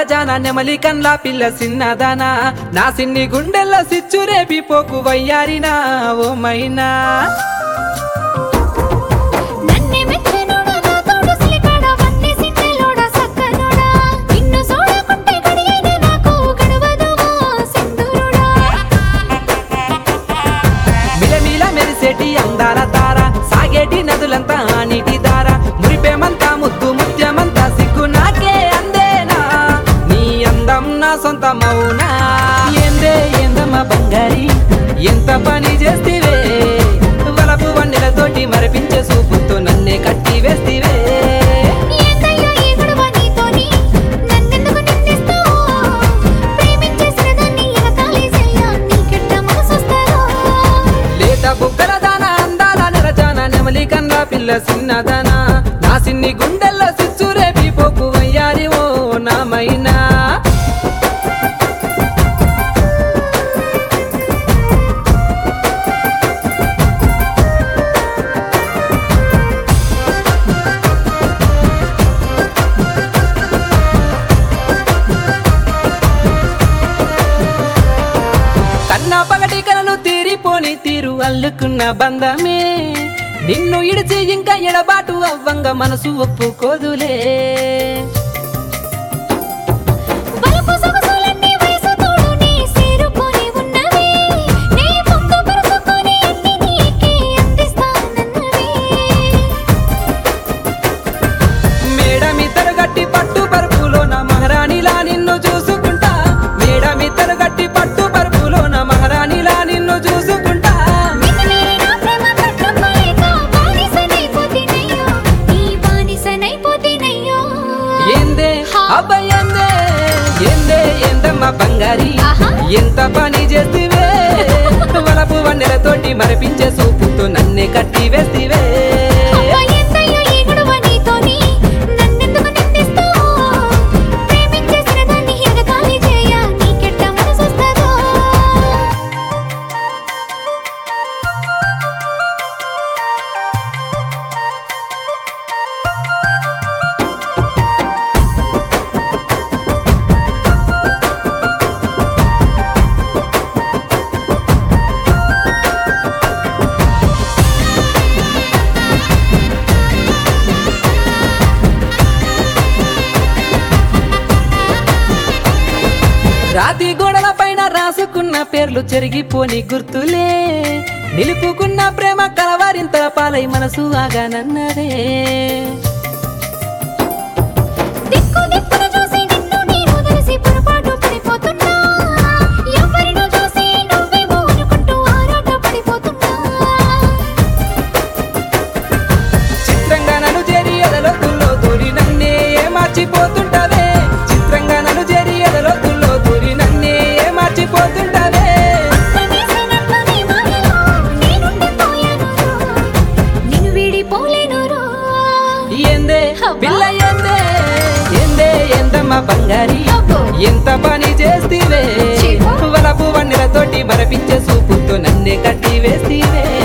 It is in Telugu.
నెరజాన నెమలి కన్లా పిల్ల సిన్నదానా నా సిన్ని గుండెల్లో సిచ్చు రేపి పోకు వయ్యారినా ఓ మైనా నన్నే మెచ్చనోడా నా తోడు సిలికాడా వన్నే సిన్నెలోడా సక్కనోడా నిన్ను చూడకుంటే గడియైన నాకు గడవదువా సింధూరుడా మిలమిల మెరిసేటి అందాల తార సాగేటి నదులంతా నీటి దార మురిపేమంతా ముద్దు ముత్యమంతా సిగ్గు నాకే అందేనా నీ అందం నా సొంత మౌనా ఏందే ఏందమ్మ బంగారి ఎంత పని చేస్తివే వలపు వన్నెలతోటి మరిపించే సూపుతో నన్నే కట్టి వేస్తివే ఏందయ్యా ఈ గొడవ నీతోని నన్నెందుకు నిందిస్తావు ప్రేమించేసిన దాన్ని ఎగతాళి చెయ్య నీకెట్ట మనసొస్తారో లేత బుగ్గల దాన అందాల నెరజాన నెమలి కన్నా పిల్ల సిన్నదానా నా సిన్ని గుండెల్లో సిచ్చు రేపి పోకు వయ్యారి ఓ నామైనా కన్నా పగటి కలలు తీరిపోని తీరు అల్లుకున్న బంధమే నిన్ను ఇడిచి ఇంకా ఎడబాటు అవ్వంగ మనసు ఒప్పుకోదులే వలపు సొగసులన్నీ వయసు తోడు నీ సేరుకొని ఉన్నవి నీ పొందు పరుచుకొని అన్ని నీకే అందిస్తానన్నవి మేడమిద్దరు గట్టి పట్టు పరుపులోన మహారాణిలా నిన్ను చూసుకుంటా మేడమిద్దరు గట్టి పట్టు పరుపులోన మహారాణిలా నిన్ను చూసుకుంటా మితిమీరి నా ప్రేమ పట్టుకోలేక బానిసనైపోతినయ్యో నీ బానిసనైపోతినయ్యో ఏందే అబ్బాయి ఏందే ఏందే ఏందమ్మ బంగారి ఆహా. ఎంత పని చేస్తివే వలపు వన్నెలతోటి మరిపించే సూపుతో నన్నే కట్టి వేస్తివే అబ్బా ఎంతయ్యో ఈ గొడవ నీతోని నన్నెందుకు నిందిస్తావు ప్రేమించేసిన దాన్ని ఎగతాళి చేయ నీకెట్ట మనసొస్తదో రాతి గోడల పైన రాసుకున్న పేర్లు చెరిగిపోని గుర్తులే నిలుపుకున్న ప్రేమ కలవారింత పాలై మనసు ఆగానన్నదే దిక్కు దిక్కున చూసి నిన్ను నేను తెలిసి పొరపాటు పడిపోతున్నా ఎవరినో చూసి నువ్వేమో అనుకుంటూ ఆరాట పడిపోతున్నా చిత్రంగా నన్ను చేరి ఎదలోతుల్లో దూరి నన్నే మార్చిపోతుంటవే చిత్రంగా నన్ను చేరి ఎదలోతుల్లో దూరి నన్నే మార్చిపోతుంటవే వేసినట్లు నీ మాయలో నేనుండిపోయాను నిన్ను వీడిపోలేను రో ఏందే పిల్ల ఏందే ఏందే ఎందమ్మ బంగారి అబ్బో. ఎంత పని చేస్తివే చీపు. వలపు వన్నెలతోటి మరపించే సూపుతో నన్నే కట్టి వేస్తివే